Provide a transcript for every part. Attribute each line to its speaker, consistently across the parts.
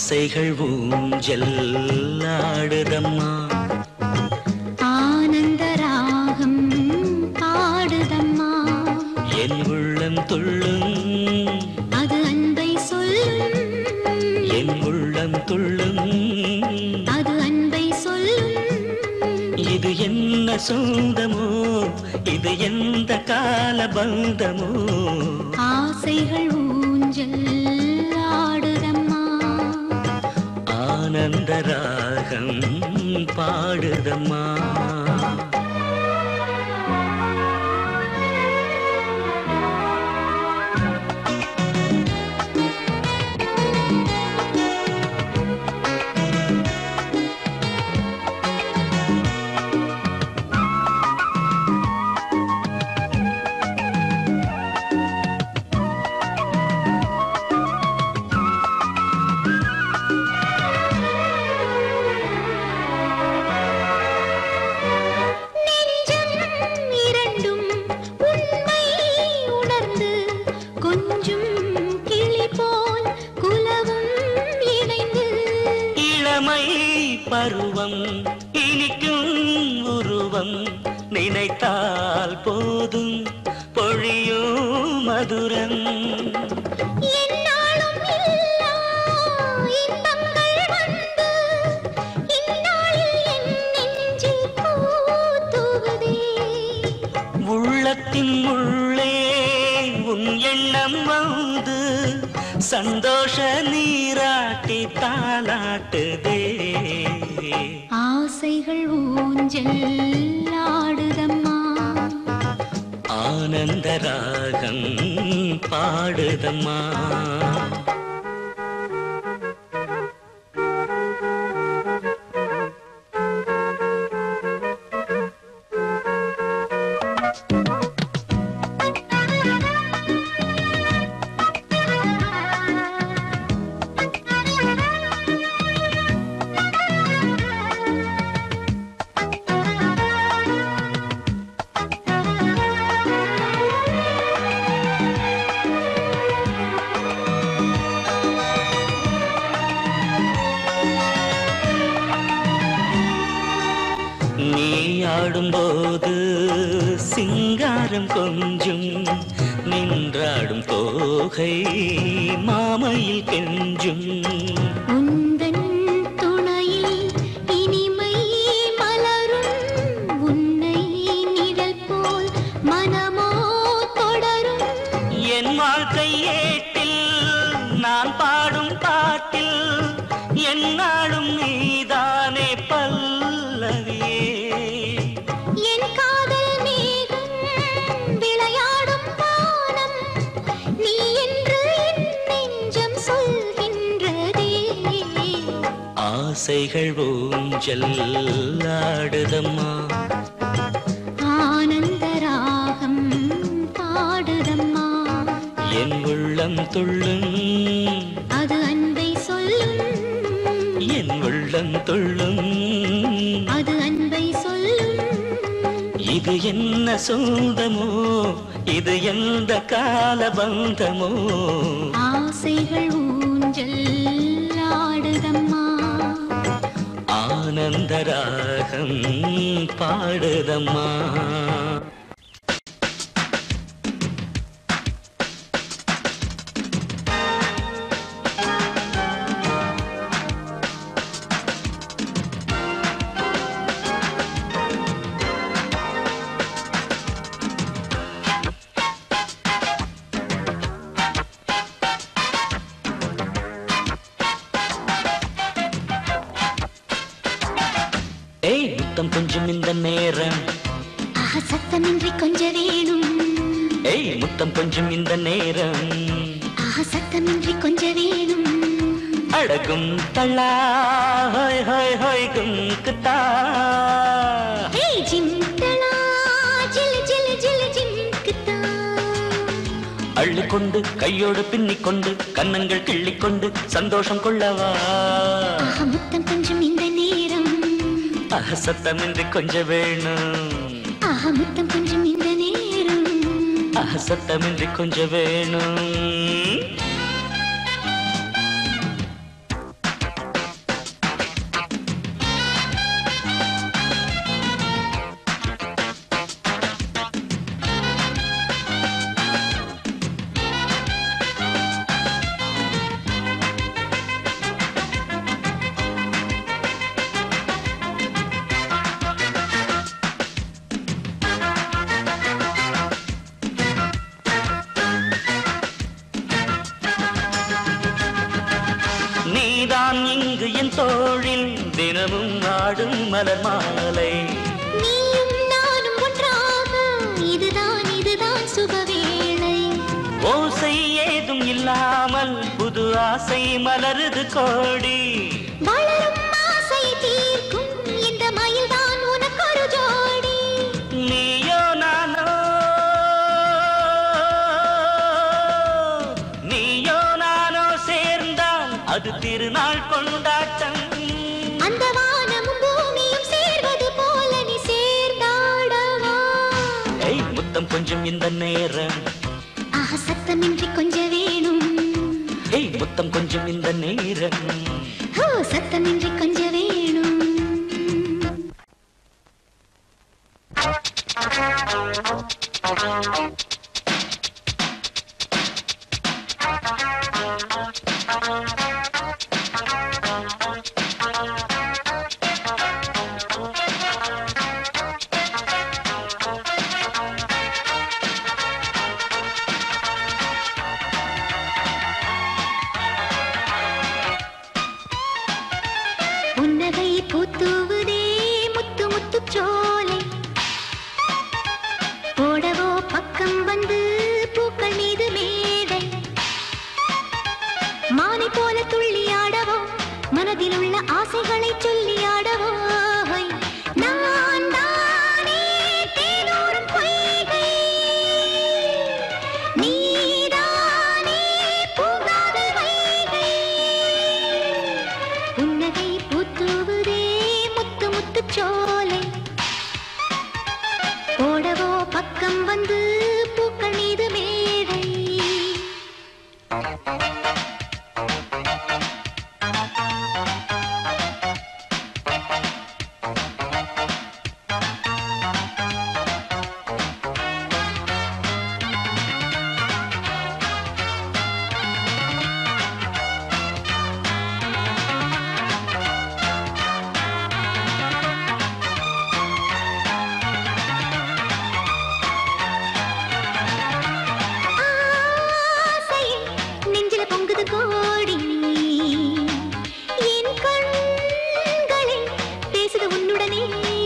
Speaker 1: ஆசைகள் ஊஞ்சல் ஆடுதம்மா
Speaker 2: ஆனந்த ராகம் பாடுதம்மா
Speaker 1: என் உள்ளம் துள்ளும்
Speaker 2: அது அன்பை சொல்லும்
Speaker 1: என் உள்ளம் துள்ளும்
Speaker 2: அது அன்பை சொல்லும்
Speaker 1: இது என்ன சொந்தமோ இது எந்த கால பந்தமோ
Speaker 2: ஆசைகள் ஊஞ்சல் ஆடுதம்மா
Speaker 1: ஆனந்த ராகம் பாடுதம்மா
Speaker 2: நெஞ்சம் இரண்டும் உண்மை உணர்ந்து கொஞ்சம் கிளி போல் குலவும் இணைந்து
Speaker 1: இளமை பருவம் இனிக்கும் உருவம் நினைத்தால் போதும் பொழியும் மதுரம்
Speaker 2: எந்நாளும் இல்லா இன்பங்கள் வந்து இந்நாளில் என் நெஞ்சில் பூத்துவதே
Speaker 1: உள்ளத்தின் உள்ளே உன் எண்ணம் வந்து சந்தோஷ நீராட்டி தாலாட்டுதே
Speaker 2: ஆசைகள் ஊஞ்சல் ஆடுதம்மா
Speaker 1: ஆனந்த ராகம் பாடுதம்மா நீ ஆடும்போது சிங்காரம் கொஞ்சும் நின்றாடும் தோகை மாமையில் கெஞ்சும்
Speaker 2: உந்தன் துணையில் இனிமை மலரும் உன்னை நிழல் போல் மனமோ தொடரும்
Speaker 1: என் வாழ்க்கை ஏட்டில் நான் பாடும் பாட்டில் என்னாலும் நீதானே பல்லவியே
Speaker 2: என் காதல் மேகம் விளையாடும் வானம் நீ என்று என் நெஞ்சம் சொல்கின்றதே
Speaker 1: ஆசைகள் ஊஞ்சல் ஆடுதம்மா
Speaker 2: ஆனந்த ராகம் பாடுதம்மா
Speaker 1: என் உள்ளம் துள்ளும்
Speaker 2: அது அன்பை சொல்லும்
Speaker 1: என் உள்ளம் துள்ளும்
Speaker 2: அது அன்பை சொல்லும்
Speaker 1: இது என்ன சொந்தமோ இது எந்த கால பந்தமோ
Speaker 2: ஆசைகள் ஊஞ்சல் ஆடுதம்மா
Speaker 1: ஆனந்த ராகம் பாடுதம்மா ஏய் முத்தம் கொஞ்சம் இந்த நேரம்
Speaker 2: ஆஹா சத்தமின்றி கொஞ்ச வேணும்
Speaker 1: ஏய் முத்தம் கொஞ்சம் இந்த நேரம்
Speaker 2: ஆஹா சத்தமின்றி கொஞ்ச வேணும்
Speaker 1: அடகும் தள்ளா ஹோய் ஹோய் ஹோய் குங்குத்தா
Speaker 2: ஏய் ஜிம்தளா ஜில் ஜில் ஜில் ஜிம்குத்தா
Speaker 1: அள்ளிக்கொண்டு கையோடு பின்னிக்கொண்டு கன்னங்கள் கிள்ளிக்கொண்டு சந்தோஷம் கொள்ளவா
Speaker 2: ஆஹா முத்தம் கொஞ்சம் இந்த நேரம்
Speaker 1: அஹ, சத்தமின்றி கொஞ்சம் வேணும்
Speaker 2: ஆஹா முத்தம் கொஞ்சம் இந்த நேரம்
Speaker 1: அஹ, சத்தமின்றி கொஞ்சம் வேணும் தினமும் ஆடும் மலர் மாலை
Speaker 2: நீயும் நானும் ஒன்றாக இதுதான் இதுதான் சுபவேளை
Speaker 1: ஓசை ஏதும் இல்லாமல் புது ஆசை மலருது கோடி
Speaker 2: வளரும் ஆசை தீர்க்கும் இந்த மயில்தான் உனக்கொரு ஜோடி
Speaker 1: நீயோ நானோ நீயோ நானோ சேர்ந்தால் அது திருநாள் கொண்டாட்டம்
Speaker 2: அந்த வானமும் பூமியும் சேர்வது போல நீ சேர்ந்தாடவா
Speaker 1: ஏய் முத்தம் கொஞ்சம் இந்த நேரம்
Speaker 2: ஆஹா சத்தமின்றி கொஞ்ச வேணும்
Speaker 1: ஏய் முத்தம் கொஞ்சம் இந்த நேரம்
Speaker 2: ஹோ சத்தமின்றி கொஞ்ச வேணும் புன்னகை பூத்துவதே முத்து முத்து சோலை போடவோ பக்கம் வந்து பூக்கள் மீது மேடை மானை போல துள்ளி ஆடவோ மனதில் உள்ள ஆசைகளை சொல்லி ஆடவோ ஹொய். நான் தானே தேனூரும் பொய்கை. நீதானே பூங்காதல் வைகை. புன்னகை பூத்துவதே முத்து முத்து சோலை போடவோ பக்கம் வந்து பூக்கள் மீது மேடை ஆசையே நெஞ்சில பொங்குது கோடி என் கண்களே பேசுது உன்னுடனே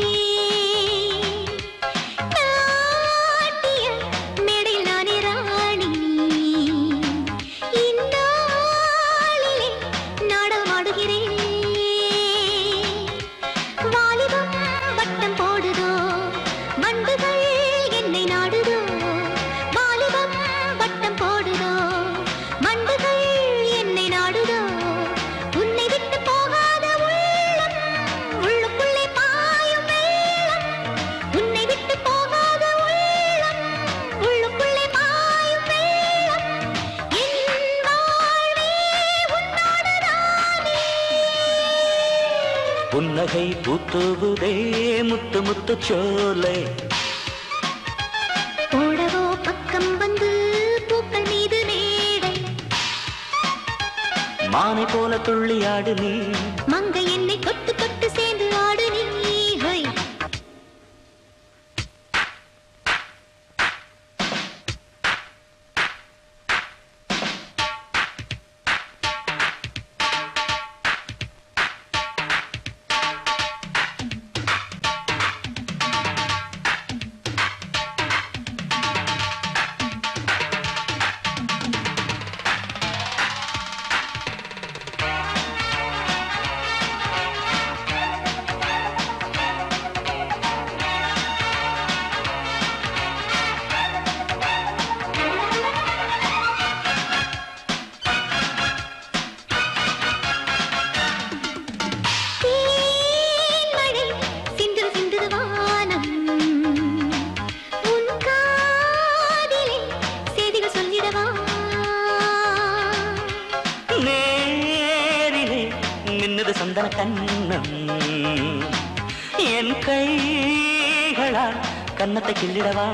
Speaker 2: நாட்டிய மேடையில் நானே ராணி இந்நாளிலே நாடகமாடுகிறேன் வாலிபம் வட்டம் போடுதோ வண்டுகள் என்னை நாடுதோ வாலிபம் வட்டம் போடுதோ வண்டுகள் என்னை நாடுதோ உன்னை விட்டு போகாத உள்ளம் உள்ளுக்குள்ளே பாயும் வெள்ளம் உன்னை விட்டு போகாத உள்ளம் உள்ளுக்குள்ளே பாயும் வெள்ளம் என் வாழ்வே உன்னோடுதானே
Speaker 1: புன்னகை பூத்துவதே முத்து முத்து சோலை
Speaker 2: போடவோ பக்கம் வந்து பூக்கள் மீது மேடை
Speaker 1: மானை போல துள்ளி ஆடு நீ
Speaker 2: மங்கை என்னை தொட்டு தொட்டு சேர்ந்து ஆடு நீ ஹொய். தேன்மழை சிந்துது சிந்துது வானம். உன் காதிலே செய்திகள் சொல்லிடவா
Speaker 1: நேரிலே மின்னுது சந்தன கண்ணம் என் கைகளால் கன்னத்தை கிள்ளிடவா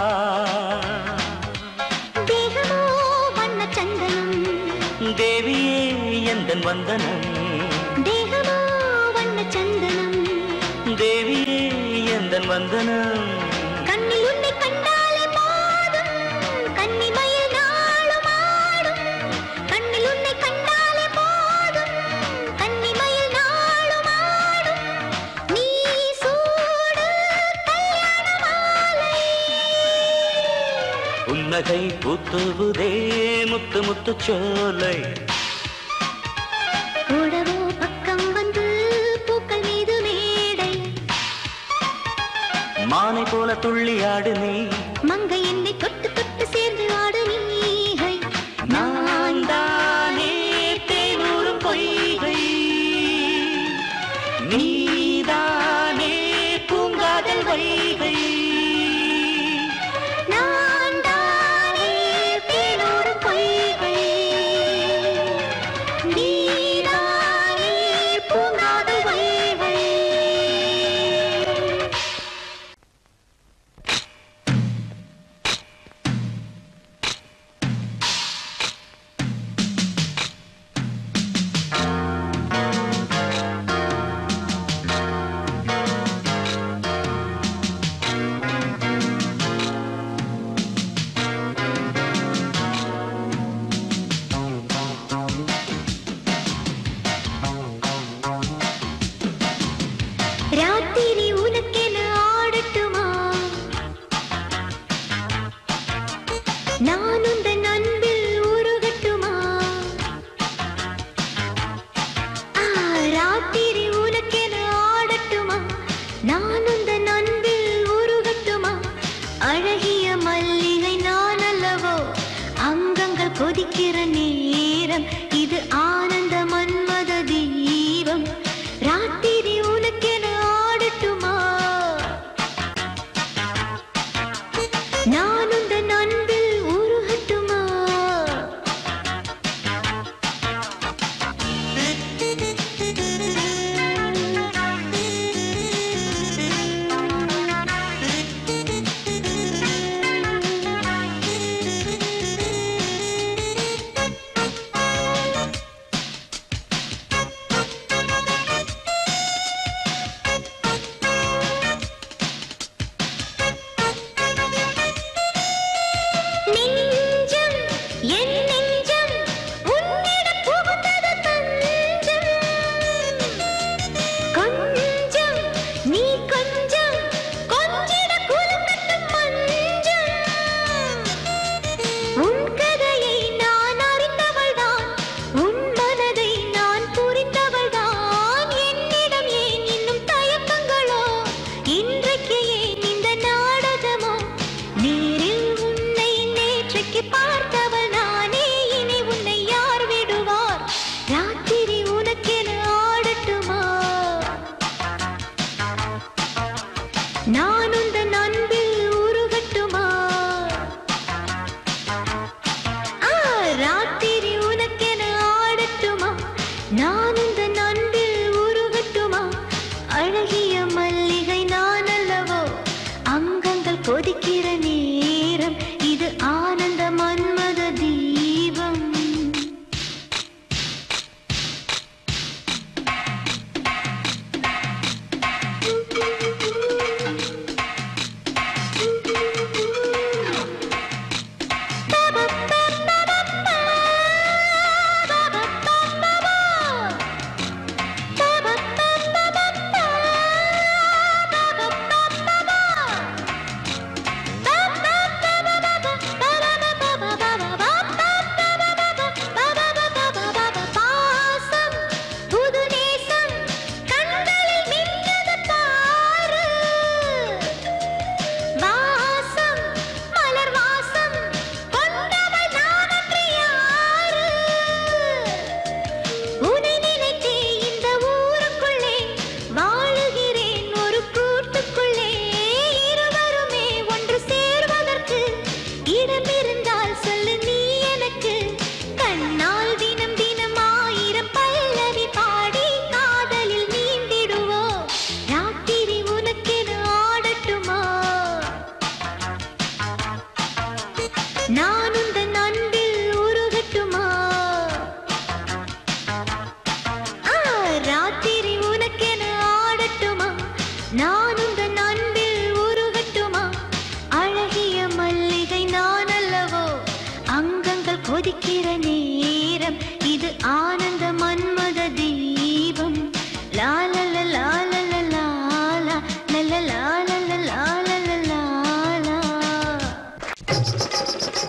Speaker 2: தேகமோ வண்ணச் சந்தனம்
Speaker 1: தேவியே எந்தன் வந்தனம்
Speaker 2: தேகமோ வண்ணச் சந்தனம்
Speaker 1: தேவியே எந்தன் வந்தனம்
Speaker 2: கண்ணில் உன்னை கண்டாலே போதும் கன்னிமயில் நாளும் ஆடும் கண்ணில் உன்னை கண்டாலே போதும் கன்னிமயில் நாளும் ஆடும்
Speaker 1: புன்னகை பூத்துவுதே முத்து முத்து சோலை
Speaker 2: ஓடவோ பக்கம் வந்து பூக்கள் மீது மேடை
Speaker 1: மானை போல துள்ளி ஆடு நீ
Speaker 2: மங்கை என்னை தொட்டு தொட்டு சேர்ந்து ஆடு நீகை
Speaker 1: நான் தானே தேனூரும் பொய்கை நீதானே பூங்காதல் வைகை
Speaker 2: நான் தானே தேனோடு பொய்கை நீதானே பூங்காதல் வைகை ராத்திரி உனக்கென ஆடட்டுமா நான் உந்தன் அன்பில் உருகட்டுமா ஆ, ராத்திரி உனக்கென ஆடட்டுமா நான் உந்தன் அன்பில் உருகட்டுமா அழகிய மல்லிகை நான் அல்லவோ அங்கங்கள் கொதிக்கிற நேரம் இது ஆனந்த மன்மத தீபம் ராத்திரி உனக்கென ஆடட்டுமா நான் உந்தன் அன்பில் உருகட்டுமா நெஞ்சம் என் நெஞ்சம் உன்னிடம் புகுந்தது தஞ்சம் கொஞ்சம் நீ கொஞ்சம் கொஞ்சிட குலுக்கட்டும் மஞ்சம் உன் கதையை நான் அறிந்தவள்தான் உன் மனதை நான் புரிந்தவள்தான் என்னிடம் ஏன் இன்னும் தயக்கங்களோ இன்றைக்கு ஏன் இந்த நாடகமோ நேரில் உன்னை நேற்றைக்கு பார்த்தவள் நானே இனி உன்னை யார் விடுவார் ராத்திரி உனக்கென ஆடட்டுமா நான் உந்தன் அன்பில் உருகட்டுமா ஆ, ராத்திரி உனக்கென ஆடட்டுமா நான் உந்தன் அன்பில் உருகட்டுமா அழகிய மல்லிகை நான் அல்லவோ அங்கங்கள் கொதிக்கிற நேரம் இது ஆனந்த மன்மத தீபம் பாசம் புது நேசம் கண்களில் மின்னது பாரு வாசம் மலர் வாசம் கொண்டவள் நானன்றி யாரு உன்னை நினைத்தே இந்த ஊருக்குள்ளே வாழுகிறேன் ஒரு கூட்டுக்குள்ளே இருவருமே ஒன்று சேர்வதற்கு இடம் இருந்தால் சொல்லு நீ எனக்கு கண்ணால் தினம் தினம் ஆயிரம் பல்லவி பாடி காதலில் நீந்திடுவோம் ராத்திரி உனக்கென ஆடட்டுமா நான் உந்தன் அன்பில் உருகட்டுமா ஆ, ராத்திரி உனக்கென ஆடட்டுமா நான் உந்தன் அன்பில் உருகட்டுமா அழகிய மல்லிகை நான் அல்லவோ அங்கங்கள் கொதிக்கிற நேரம் இது ஆனந்த மன்மத தீபம் லாலல லாலல லாலா லல லாலல லாலல லாலா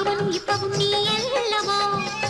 Speaker 2: அப்பவும் இப்பவும் நீ அல்லவா